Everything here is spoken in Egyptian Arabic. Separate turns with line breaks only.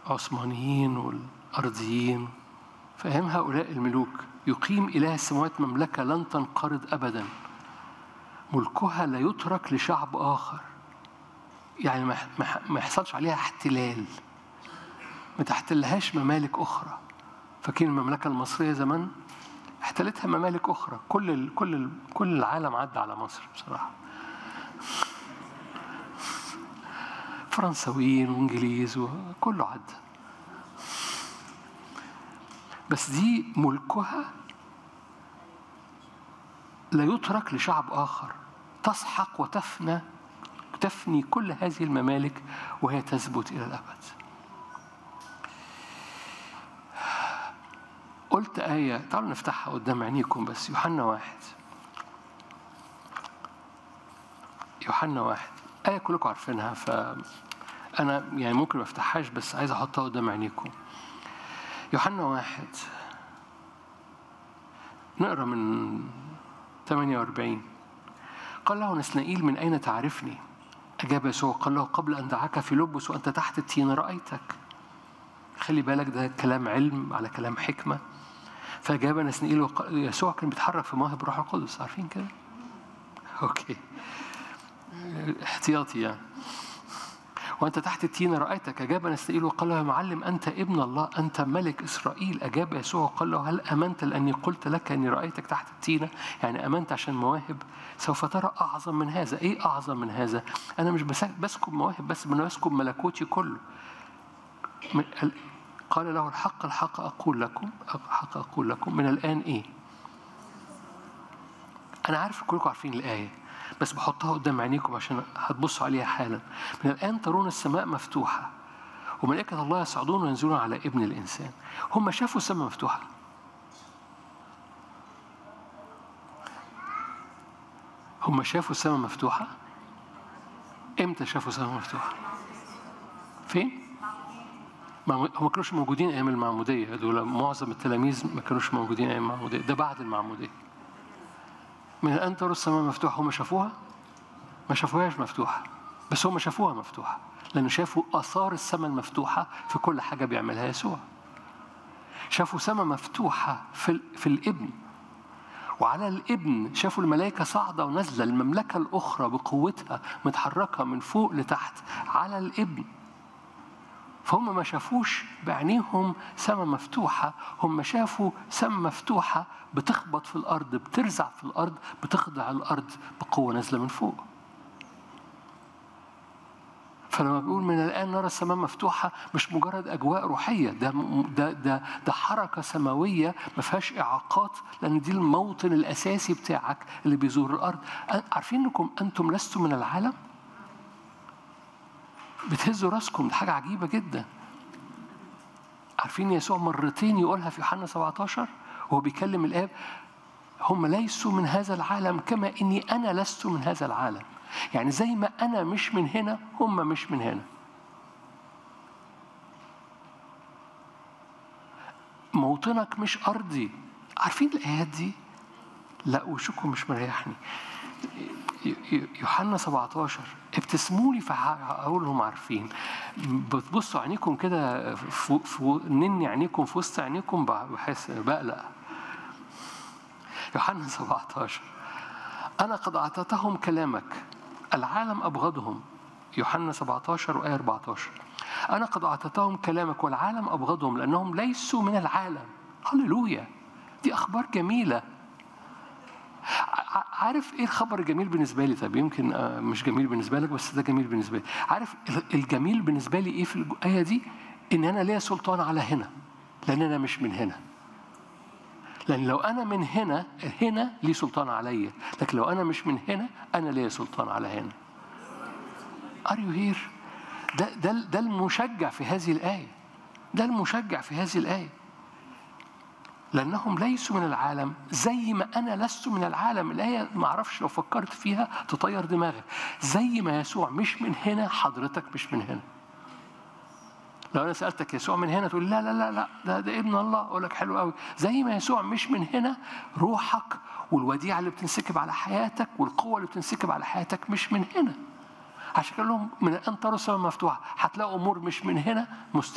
العثمانيين والأرضيين في أيام هؤلاء الملوك يقيم إله السماوات مملكة لن تنقرض أبدا ملكها لا يترك لشعب آخر يعني ما ما يحصلش عليها احتلال ما تحتلهاش ممالك أخرى فاكرين المملكة المصرية زمان احتلتها ممالك أخرى كل ال كل ال كل العالم عدى على مصر بصراحة فرنساويين وانجليز وكله عدى بس دي ملكها لا يترك لشعب آخر تسحق وتفنى تفني كل هذه الممالك وهي تثبت إلى الأبد قلت آية تعالوا نفتحها قدام عينيكم بس يوحنا واحد يوحنا واحد آية كلكم عارفينها فأنا يعني ممكن ما افتحهاش بس عايز أحطها قدام عينيكم يوحنا واحد نقرا من 48 قال له نسنائيل من أين تعرفني؟ أجاب يسوع قال له قبل أن دعاك في لبس وأنت تحت التين رأيتك خلي بالك ده كلام علم على كلام حكمة فأجاب نسنائيل وقال يسوع كان بيتحرك في مواهب روح القدس عارفين كده؟ أوكي احتياطي يعني وأنت تحت التين رأيتك أجاب نسائيل وقال له يا معلم أنت ابن الله أنت ملك إسرائيل أجاب يسوع وقال له هل أمنت لأني قلت لك أني رأيتك تحت التينة يعني أمنت عشان مواهب سوف ترى أعظم من هذا إيه أعظم من هذا أنا مش بسكب مواهب بس أنا بسكب ملكوتي كله قال له الحق الحق أقول لكم الحق أقول لكم من الآن إيه أنا عارف كلكم عارفين الآية بس بحطها قدام عينيكم عشان هتبصوا عليها حالا من الآن ترون السماء مفتوحة وملائكة الله يصعدون وينزلون على ابن الإنسان هم شافوا السماء مفتوحة هم شافوا السماء مفتوحة امتى شافوا السماء مفتوحة فين هم ما كانوش موجودين ايام المعموديه دول معظم التلاميذ ما كانوش موجودين ايام المعموديه ده بعد المعموديه من الآن ترى السماء مفتوحة هم شافوها؟ ما شافوهاش مفتوحة بس هم شافوها مفتوحة لأنه شافوا آثار السماء المفتوحة في كل حاجة بيعملها يسوع شافوا سماء مفتوحة في, في الابن وعلى الابن شافوا الملائكة صاعدة ونازلة المملكة الأخرى بقوتها متحركة من فوق لتحت على الابن فهم ما شافوش بعينيهم سماء مفتوحة هم شافوا سماء مفتوحة بتخبط في الأرض بترزع في الأرض بتخضع الأرض بقوة نازلة من فوق فلما بيقول من الآن نرى السماء مفتوحة مش مجرد أجواء روحية ده ده ده, ده حركة سماوية ما فيهاش إعاقات لأن دي الموطن الأساسي بتاعك اللي بيزور الأرض عارفين إنكم أنتم لستم من العالم؟ بتهزوا راسكم دي حاجة عجيبة جدا عارفين يسوع مرتين يقولها في يوحنا 17 وهو بيكلم الآب هم ليسوا من هذا العالم كما إني أنا لست من هذا العالم يعني زي ما أنا مش من هنا هم مش من هنا موطنك مش أرضي عارفين الآيات دي؟ لا وشكم مش مريحني يوحنا 17 ابتسموا لي فهقول لهم عارفين بتبصوا عينيكم كده نني عينيكم في وسط عينيكم بحس بقلق يوحنا 17 أنا قد أعطيتهم كلامك العالم أبغضهم يوحنا 17 وآية 14 أنا قد أعطيتهم كلامك والعالم أبغضهم لأنهم ليسوا من العالم هللويا دي أخبار جميلة عارف ايه الخبر الجميل بالنسبه لي طب يمكن مش جميل بالنسبه لك بس ده جميل بالنسبه لي عارف الجميل بالنسبه لي ايه في الايه دي ان انا ليا سلطان على هنا لان انا مش من هنا لان لو انا من هنا هنا لي سلطان عليا لكن لو انا مش من هنا انا ليا سلطان على هنا ار يو هير ده ده ده المشجع في هذه الايه ده المشجع في هذه الايه لأنهم ليسوا من العالم زي ما أنا لست من العالم الآية ما أعرفش لو فكرت فيها تطير دماغك زي ما يسوع مش من هنا حضرتك مش من هنا لو أنا سألتك يسوع من هنا تقول لا لا لا لا ده, ده ابن الله أقول لك حلو قوي زي ما يسوع مش من هنا روحك والوديعة اللي بتنسكب على حياتك والقوة اللي بتنسكب على حياتك مش من هنا عشان كده لهم من الآن ترى السماء مفتوحة هتلاقوا أمور مش من هنا